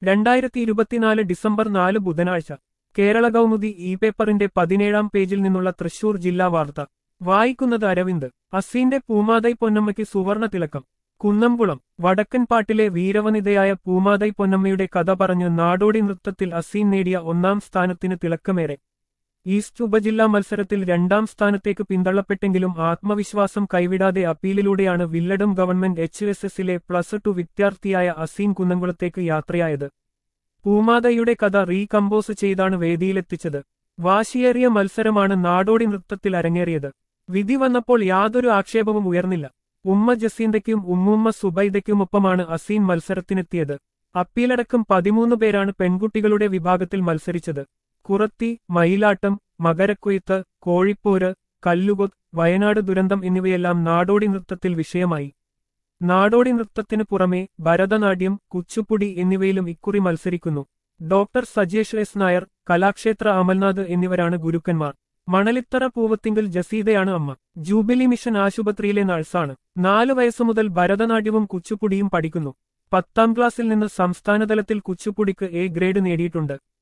രണ്ടായിരത്തി ഇരുപത്തിനാല് ഡിസംബർ നാല് ബുധനാഴ്ച കേരള കൗമുദി ഇ പേപ്പറിന്റെ പതിനേഴാം പേജിൽ നിന്നുള്ള തൃശൂർ ജില്ലാ വാർത്ത വായിക്കുന്നത് അരവിന്ദ് അസീന്റെ പൂമാതൈ പൊന്നമ്മയ്ക്ക് സുവർണ തിലക്കം കുന്നംകുളം വടക്കൻ പാട്ടിലെ വീരവനിതയായ പൂമാതൈ പൊന്നമ്മയുടെ കഥ പറഞ്ഞ് നാടോടി നൃത്തത്തിൽ അസീൻ നേടിയ ഒന്നാം സ്ഥാനത്തിന് തിളക്കമേറെ ഈസ്റ്റ് ഉപജില്ലാ മത്സരത്തിൽ രണ്ടാം സ്ഥാനത്തേക്ക് പിന്തള്ളപ്പെട്ടെങ്കിലും ആത്മവിശ്വാസം കൈവിടാതെ അപ്പീലിലൂടെയാണ് വില്ലടം ഗവൺമെന്റ് എച്ച് എസ് എസിലെ പ്ലസ് ടു വിദ്യാർത്ഥിയായ അസീൻ കുന്നംകുളത്തേക്ക് യാത്രയായത് പൂമാതയുടെ കഥ റീകമ്പോസ് ചെയ്താണ് വേദിയിലെത്തിച്ചത് വാശിയേറിയ മത്സരമാണ് നാടോടി നൃത്തത്തിൽ അരങ്ങേറിയത് വിധി വന്നപ്പോൾ യാതൊരു ആക്ഷേപവും ഉയർന്നില്ല ഉമ്മ ജസീന്തയ്ക്കും ഉമ്മുമ്മ സുബൈദയ്ക്കുമൊപ്പമാണ് അസീൻ മത്സരത്തിനെത്തിയത് അപ്പീലടക്കം പതിമൂന്ന് പേരാണ് പെൺകുട്ടികളുടെ വിഭാഗത്തിൽ മത്സരിച്ചത് കുറത്തി മയിലാട്ടം മകരക്കൊയ്ത്ത് കോഴിപ്പോര് കല്ലുകൊത്ത് വയനാട് ദുരന്തം എന്നിവയെല്ലാം നാടോടി നൃത്തത്തിൽ വിഷയമായി നാടോടി നൃത്തത്തിനു പുറമെ ഭരതനാട്യം കുച്ചുപ്പുടി എന്നിവയിലും ഇക്കുറി മത്സരിക്കുന്നു ഡോക്ടർ സജേഷ് എസ് നായർ കലാക്ഷേത്ര അമൽനാഥ് എന്നിവരാണ് ഗുരുക്കന്മാർ മണലിത്തറ പൂവത്തിങ്കൽ ജസീദയാണ് അമ്മ ജൂബിലി മിഷൻ ആശുപത്രിയിലെ നഴ്സാണ് നാലു വയസ്സു മുതൽ ഭരതനാട്യവും കുച്ചുപ്പുടിയും പഠിക്കുന്നു പത്താം ക്ലാസ്സിൽ നിന്ന് സംസ്ഥാനതലത്തിൽ കുച്ചുപ്പുടിക്ക് എ ഗ്രേഡ് നേടിയിട്ടുണ്ട്